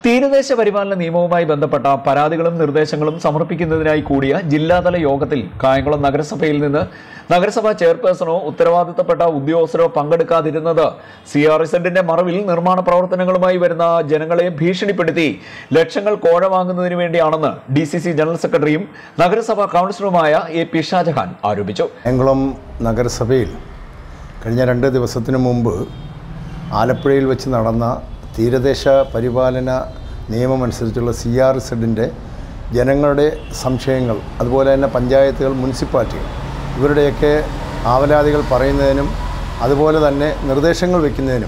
തീരദേശ പരിപാലന നിയമവുമായി ബന്ധപ്പെട്ട പരാതികളും നിർദ്ദേശങ്ങളും സമർപ്പിക്കുന്നതിനായി കൂടിയ ജില്ലാതല യോഗത്തിൽ കായംകുളം നഗരസഭയിൽ നിന്ന് നഗരസഭാ ചെയർപേഴ്സണോ ഉത്തരവാദിത്തപ്പെട്ട ഉദ്യോഗസ്ഥരോ പങ്കെടുക്കാതിരുന്നത് സി ആർ ഇസഡിന്റെ മറവിൽ നിർമ്മാണ പ്രവർത്തനങ്ങളുമായി വരുന്ന ജനങ്ങളെ ഭീഷണിപ്പെടുത്തി ലക്ഷങ്ങൾ കോഴ വാങ്ങുന്നതിന് വേണ്ടിയാണെന്ന് ഡി സി സി ജനറൽ സെക്രട്ടറിയും നഗരസഭാ കൗൺസിലറുമായ എ പി ഷാജഹാൻ ആരോപിച്ചു കായംകുളം നഗരസഭയിൽ കഴിഞ്ഞ രണ്ട് ദിവസത്തിനു മുമ്പ് ആലപ്പുഴയിൽ വെച്ച് നടന്ന തീരദേശ പരിപാലന നിയമമനുസരിച്ചുള്ള സി ആർ സെഡിൻ്റെ ജനങ്ങളുടെ സംശയങ്ങൾ അതുപോലെ തന്നെ പഞ്ചായത്തുകൾ മുനിസിപ്പാലിറ്റികൾ ഇവരുടെയൊക്കെ ആവലാതികൾ പറയുന്നതിനും അതുപോലെ തന്നെ നിർദ്ദേശങ്ങൾ വയ്ക്കുന്നതിനും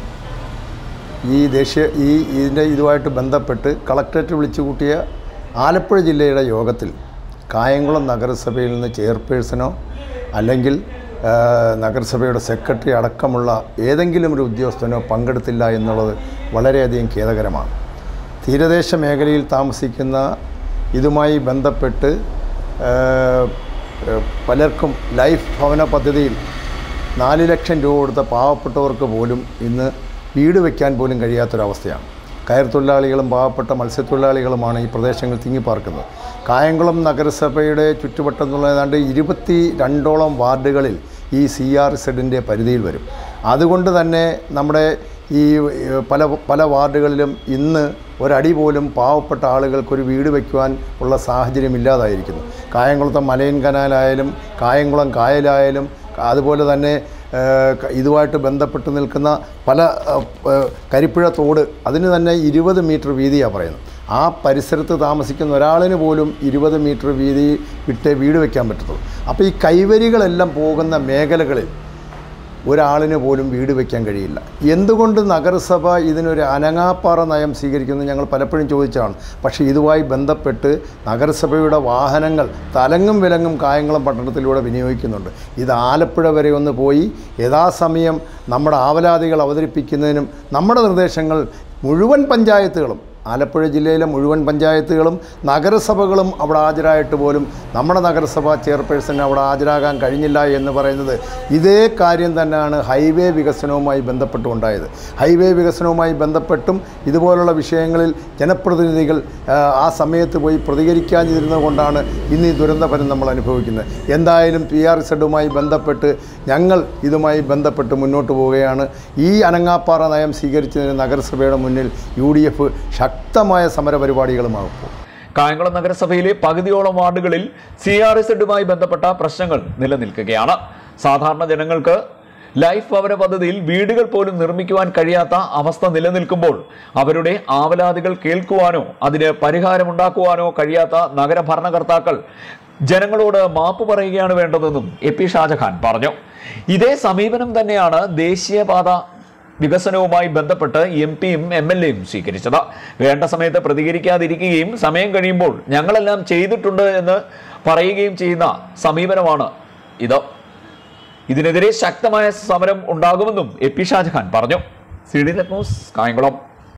ഈ ദേശീയ ഈ ഇതിൻ്റെ ഇതുമായിട്ട് ബന്ധപ്പെട്ട് കളക്ടറേറ്റ് വിളിച്ചു കൂട്ടിയ ആലപ്പുഴ ജില്ലയുടെ യോഗത്തിൽ കായംകുളം നഗരസഭയിൽ നിന്ന് ചെയർപേഴ്സണോ അല്ലെങ്കിൽ ആ, നഗരസഭയുടെ സെക്രട്ടറി അടക്കമുള്ള ഏതെങ്കിലും ഒരു ഉദ്യോഗസ്ഥനോ പങ്കെടുത്തില്ല എന്നുള്ളത് വളരെയധികം ഖേദകരമാണ് തീരദേശ മേഖലയിൽ താമസിക്കുന്ന ഇതുമായി ബന്ധപ്പെട്ട് ആ, പലർക്കും ലൈഫ് ഭവന പദ്ധതിയിൽ നാല് ലക്ഷം രൂപ കൊടുത്ത പാവപ്പെട്ടവർക്ക് പോലും ഇന്ന് വീട് വയ്ക്കാൻ പോലും കഴിയാത്തൊരവസ്ഥയാണ് കയർ തൊഴിലാളികളും പാവപ്പെട്ട മത്സ്യത്തൊഴിലാളികളുമാണ് ഈ പ്രദേശങ്ങളിൽ തിങ്ങിപ്പാർക്കുന്നത് കായംകുളം നഗരസഭയുടെ ചുറ്റുവട്ടം എന്നുള്ള ഏതാണ്ട് ഇരുപത്തി രണ്ടോളം വാർഡുകളിൽ ഈ സി ആർ സെഡിൻ്റെ പരിധിയിൽ വരും അതുകൊണ്ട് തന്നെ നമ്മുടെ ഈ ഏഹ്, പല പല വാർഡുകളിലും ഇന്ന് ഒരടി പോലും പാവപ്പെട്ട ആളുകൾക്കൊരു വീട് വയ്ക്കുവാൻ ഉള്ള സാഹചര്യം ഇല്ലാതായിരിക്കുന്നു കായംകുളത്തെ മലയൻ കനാലായാലും കായംകുളം കായലായാലും അതുപോലെ തന്നെ ഏഹ്, ക- ഇതുമായിട്ട് ബന്ധപ്പെട്ട് നിൽക്കുന്ന പല ഏഹ്, ഏഹ്, കരിപ്പുഴ തോട് അതിന് തന്നെ ഇരുപത് മീറ്റർ വീതിയാണ് പറയുന്നത് ആ പരിസരത്ത് താമസിക്കുന്ന ഒരാളിന് പോലും ഇരുപത് മീറ്റർ വീതി വിട്ട് വീട് വയ്ക്കാൻ പറ്റത്തുള്ളൂ അപ്പോൾ ഈ കൈവരികളെല്ലാം പോകുന്ന മേഖലകളിൽ ഒരാളിന് പോലും വീട് വയ്ക്കാൻ കഴിയില്ല എന്തുകൊണ്ട് നഗരസഭ ഇതിനൊരു അനങ്ങാപ്പാറ നയം സ്വീകരിക്കുന്നത് ഞങ്ങൾ പലപ്പോഴും ചോദിച്ചതാണ് പക്ഷേ ഇതുമായി ബന്ധപ്പെട്ട് നഗരസഭയുടെ വാഹനങ്ങൾ തലങ്ങും വിലങ്ങും കായംകുളം പട്ടണത്തിലൂടെ വിനിയോഗിക്കുന്നുണ്ട് ഇത് ആലപ്പുഴ വരെ ഒന്ന് പോയി യഥാസമയം നമ്മുടെ ആവലാതികൾ അവതരിപ്പിക്കുന്നതിനും നമ്മുടെ നിർദ്ദേശങ്ങൾ മുഴുവൻ പഞ്ചായത്തുകളും ആലപ്പുഴ ജില്ലയിലെ മുഴുവൻ പഞ്ചായത്തുകളും നഗരസഭകളും അവിടെ ഹാജരായിട്ട് പോലും നമ്മുടെ നഗരസഭാ ചെയർപേഴ്സൺ അവിടെ ഹാജരാകാൻ കഴിഞ്ഞില്ല എന്ന് പറയുന്നത് ഇതേ കാര്യം തന്നെയാണ് ഹൈവേ വികസനവുമായി ബന്ധപ്പെട്ടുണ്ടായത് ഹൈവേ വികസനവുമായി ബന്ധപ്പെട്ടും ഇതുപോലുള്ള വിഷയങ്ങളിൽ ജനപ്രതിനിധികൾ ആ, ആ സമയത്ത് പോയി പ്രതികരിക്കാതിരുന്നത് കൊണ്ടാണ് ഇന്ന് ഈ ദുരന്തഫലം നമ്മൾ അനുഭവിക്കുന്നത് എന്തായാലും പി ആർ സെഡുമായി ബന്ധപ്പെട്ട് ഞങ്ങൾ ഇതുമായി ബന്ധപ്പെട്ട് മുന്നോട്ട് പോവുകയാണ് ഈ അനങ്ങാപ്പാറ നയം സ്വീകരിച്ചതിന് നഗരസഭയുടെ മുന്നിൽ യു ഡി എഫ് ശക്തമായ സമരപരിപാടികളുമാകും കായംകുളം നഗരസഭയിലെ പകുതിയോളം വാർഡുകളിൽ സി ആർ എസ് എഡുമായി ബന്ധപ്പെട്ട പ്രശ്നങ്ങൾ നിലനിൽക്കുകയാണ് സാധാരണ ജനങ്ങൾക്ക് ലൈഫ് ഭവന പദ്ധതിയിൽ വീടുകൾ പോലും നിർമ്മിക്കുവാൻ കഴിയാത്ത അവസ്ഥ നിലനിൽക്കുമ്പോൾ അവരുടെ ആവലാതികൾ കേൾക്കുവാനോ അതിന് പരിഹാരമുണ്ടാക്കുവാനോ കഴിയാത്ത നഗരഭരണകർത്താക്കൾ ജനങ്ങളോട് മാപ്പ് പറയുകയാണ് വേണ്ടതെന്നും എ പി ഷാജഹാൻ പറഞ്ഞു ഇതേ സമീപനം തന്നെയാണ് ദേശീയപാത വികസനവുമായി ബന്ധപ്പെട്ട് എം പിയും എം എൽ എയും സ്വീകരിച്ചത് വേണ്ട സമയത്ത് പ്രതികരിക്കാതിരിക്കുകയും സമയം കഴിയുമ്പോൾ ഞങ്ങളെല്ലാം ചെയ്തിട്ടുണ്ട് എന്ന് പറയുകയും ചെയ്യുന്ന സമീപനമാണ് ഇത് ഇതിനെതിരെ ശക്തമായ സമരം ഉണ്ടാകുമെന്നും എ പി ഷാജഹാൻ പറഞ്ഞു സി ഡി ന്യൂസ് കായംകുളം